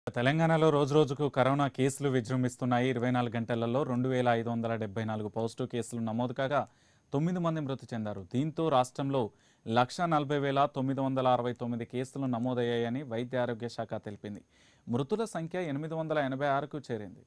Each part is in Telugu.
తెలంగాణలో రోజురోజుకు కరోనా కేసులు విజృంభిస్తున్నాయి ఇరవై నాలుగు గంటలలో రెండు వేల ఐదు వందల డెబ్బై నాలుగు పాజిటివ్ కేసులు నమోదు కాగా తొమ్మిది మంది మృతి చెందారు దీంతో రాష్ట్రంలో లక్ష నలభై వేల తొమ్మిది వందల అరవై తొమ్మిది కేసులు నమోదయ్యాయని వైద్య ఆరోగ్య శాఖ తెలిపింది మృతుల సంఖ్య ఎనిమిది వందల ఎనభై ఆరుకు చేరింది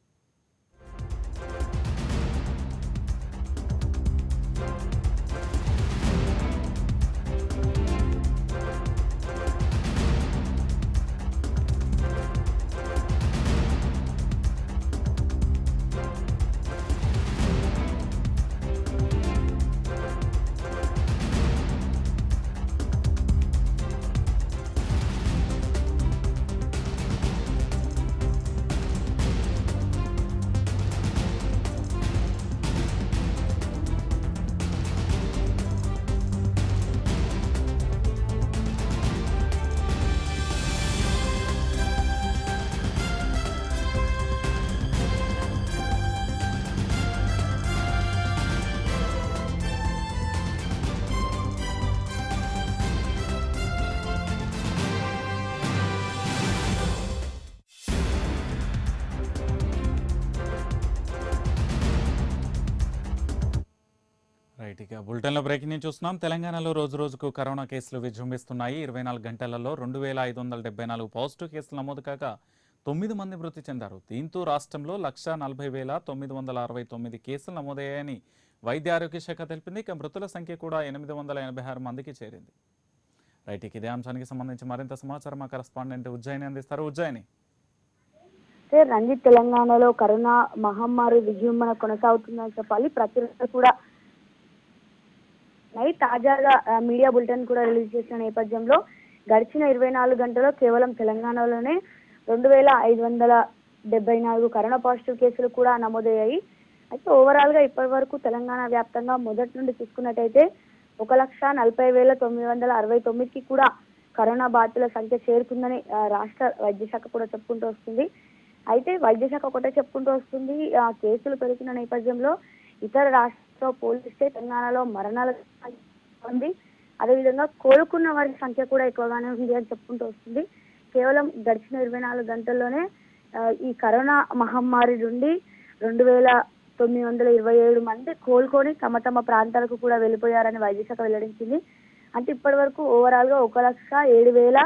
రైట్ ఇక బులెటిన్లో బ్రేకింగ్ న్యూస్ చూస్తున్నాం తెలంగాణలో రోజు రోజుకు కరోనా కేసులు విజృంభిస్తున్నాయి ఇరవై నాలుగు గంటలలో రెండు వేల ఐదు వందల డెబ్బై నాలుగు పాజిటివ్ కేసులు నమోదు కాగా తొమ్మిది మంది మృతి చెందారు దీంతో రాష్ట్రంలో లక్ష నలభై వేల తొమ్మిది వందల అరవై తొమ్మిది కేసులు నమోదయ్యాయని వైద్య ఆరోగ్య శాఖ తెలిపింది ఇక మృతుల సంఖ్య కూడా ఎనిమిది వందల ఎనభై ఆరు మందికి చేరింది రైట్ ఇక ఇదే అంశానికి సంబంధించి మరింత సమాచారం మా కరస్పాండెంట్ ఉజ్జయిని అందిస్తారు ఉజ్జయిని అయితే రంజిత్ తెలంగాణలో కరోనా మహమ్మారి విజృంభణ కొనసాగుతుందని చెప్పాలి ప్రతిరోజు కూడా నై తాజాగా ఆ, మీడియా బులెటిన్ కూడా రిలీజ్ చేసిన నేపథ్యంలో గడిచిన ఇరవై నాలుగు గంటల్లో కేవలం తెలంగాణలోనే రెండు వేల ఐదు వందల డెబ్బై నాలుగు కరోనా పాజిటివ్ కేసులు కూడా నమోదయ్యాయి అయితే ఓవరాల్ గా ఇప్పటి వరకు తెలంగాణ వ్యాప్తంగా మొదటి నుండి చూసుకున్నట్టయితే ఒక లక్ష నలభై వేల తొమ్మిది వందల అరవై తొమ్మిదికి కూడా కరోనా బాధితుల సంఖ్య చేరుకుందని ఆ, రాష్ట్ర వైద్య శాఖ కూడా చెప్పుకుంటూ వస్తుంది అయితే వైద్య శాఖ ఒకటే చెప్పుకుంటూ వస్తుంది ఆ కేసులు పెరుగుతున్న నేపథ్యంలో ఇతర రాష్ట్రాలతో పోలిస్తే తెలంగాణలో మరణాల సంఖ్య ఉంది అదేవిధంగా కోలుకున్న వారి సంఖ్య కూడా ఎక్కువగానే ఉంది అని చెప్పుకుంటూ వస్తుంది కేవలం గడిచిన ఇరవై నాలుగు గంటల్లోనే ఆ, ఈ కరోనా మహమ్మారి నుండి రెండు వేల తొమ్మిది వందల ఇరవై ఏడు మంది కోలుకొని తమ తమ ప్రాంతాలకు కూడా వెళ్ళిపోయారని వైద్య శాఖ వెల్లడించింది అంటే ఇప్పటి వరకు ఓవరాల్ గా ఒక లక్ష ఏడు వేల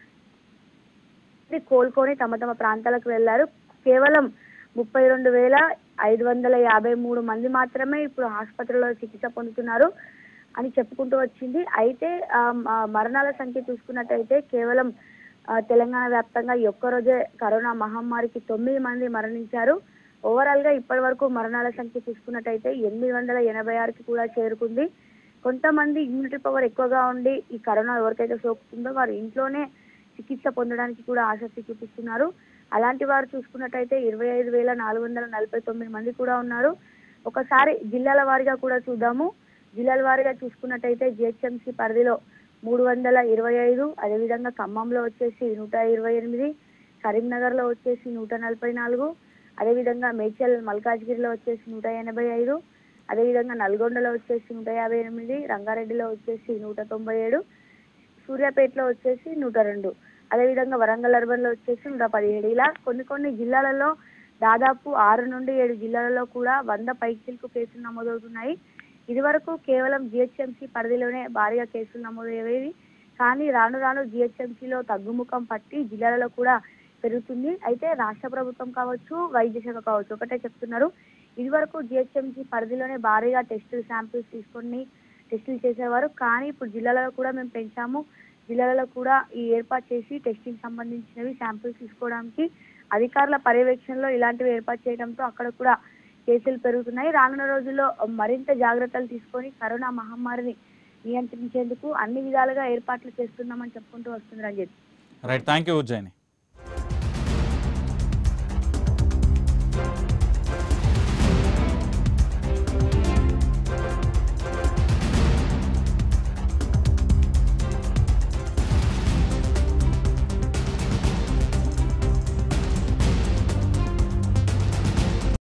మంది కోలుకొని తమ తమ ప్రాంతాలకు వెళ్లారు కేవలం ముప్పై రెండు వేల ఐదు వందల యాభై మూడు మంది మాత్రమే ఇప్పుడు ఆసుపత్రిలో చికిత్స పొందుతున్నారు అని చెప్పుకుంటూ వచ్చింది అయితే ఆ, మ- మరణాల సంఖ్య చూసుకున్నట్టయితే కేవలం ఆ, తెలంగాణ వ్యాప్తంగా ఈ ఒక్క రోజే కరోనా మహమ్మారికి తొమ్మిది మంది మరణించారు ఓవరాల్ గా ఇప్పటి వరకు మరణాల సంఖ్య చూసుకున్నట్టయితే ఎనిమిది వందల ఎనభై ఆరుకి కూడా చేరుకుంది కొంతమంది ఇమ్యూనిటీ పవర్ ఎక్కువగా ఉండి ఈ కరోనా ఎవరికైతే సోకుతుందో వారు ఇంట్లోనే చికిత్స పొందడానికి కూడా ఆసక్తి చూపిస్తున్నారు అలాంటి వారు చూసుకున్నట్టయితే ఇరవై ఐదు వేల నాలుగు వందల నలభై తొమ్మిది మంది కూడా ఉన్నారు ఒకసారి జిల్లాల వారీగా కూడా చూద్దాము జిల్లాల వారీగా చూసుకున్నట్టయితే జిహెచ్ఎంసీ పరిధిలో మూడు వందల ఇరవై ఐదు అదేవిధంగా ఖమ్మంలో వచ్చేసి నూట ఇరవై ఎనిమిది కరీంనగర్లో వచ్చేసి నూట నలభై నాలుగు అదేవిధంగా మేడ్చల్ మల్కాజ్గిరిలో వచ్చేసి నూట ఎనభై ఐదు అదేవిధంగా నల్గొండలో వచ్చేసి నూట యాభై ఎనిమిది రంగారెడ్డిలో వచ్చేసి నూట తొంభై ఏడు సూర్యాపేటలో వచ్చేసి నూట రెండు అదేవిధంగా వరంగల్ అర్బన్ లో వచ్చేసి నూట పదిహేడు ఇలా కొన్ని కొన్ని జిల్లాలలో దాదాపు ఆరు నుండి ఏడు జిల్లాలలో కూడా వంద పైచిలకు కేసులు నమోదవుతున్నాయి ఇదివరకు కేవలం జిహెచ్ఎంసీ పరిధిలోనే భారీగా కేసులు నమోదయ్యేవి కానీ రాను రాను జిహెచ్ఎంసీలో తగ్గుముఖం పట్టి జిల్లాలలో కూడా పెరుగుతుంది అయితే రాష్ట్ర ప్రభుత్వం కావచ్చు వైద్య శాఖ కావచ్చు ఒకటే చెప్తున్నారు ఇదివరకు జిహెచ్ఎంసీ పరిధిలోనే భారీగా టెస్టులు శాంపిల్స్ తీసుకొని టెస్టులు చేసేవారు కానీ ఇప్పుడు జిల్లాలలో కూడా మేము పెంచాము జిల్లాలలో కూడా ఈ ఏర్పాటు చేసి టెస్టింగ్ సంబంధించినవి శాంపిల్స్ తీసుకోవడానికి అధికారుల పర్యవేక్షణలో ఇలాంటివి ఏర్పాటు చేయడంతో అక్కడ కూడా కేసులు పెరుగుతున్నాయి రానున్న రోజుల్లో మరింత జాగ్రత్తలు తీసుకొని కరోనా మహమ్మారిని నియంత్రించేందుకు అన్ని విధాలుగా ఏర్పాట్లు చేస్తున్నామని చెప్పుకుంటూ వస్తుంది Ranjit right thank you Ujjaini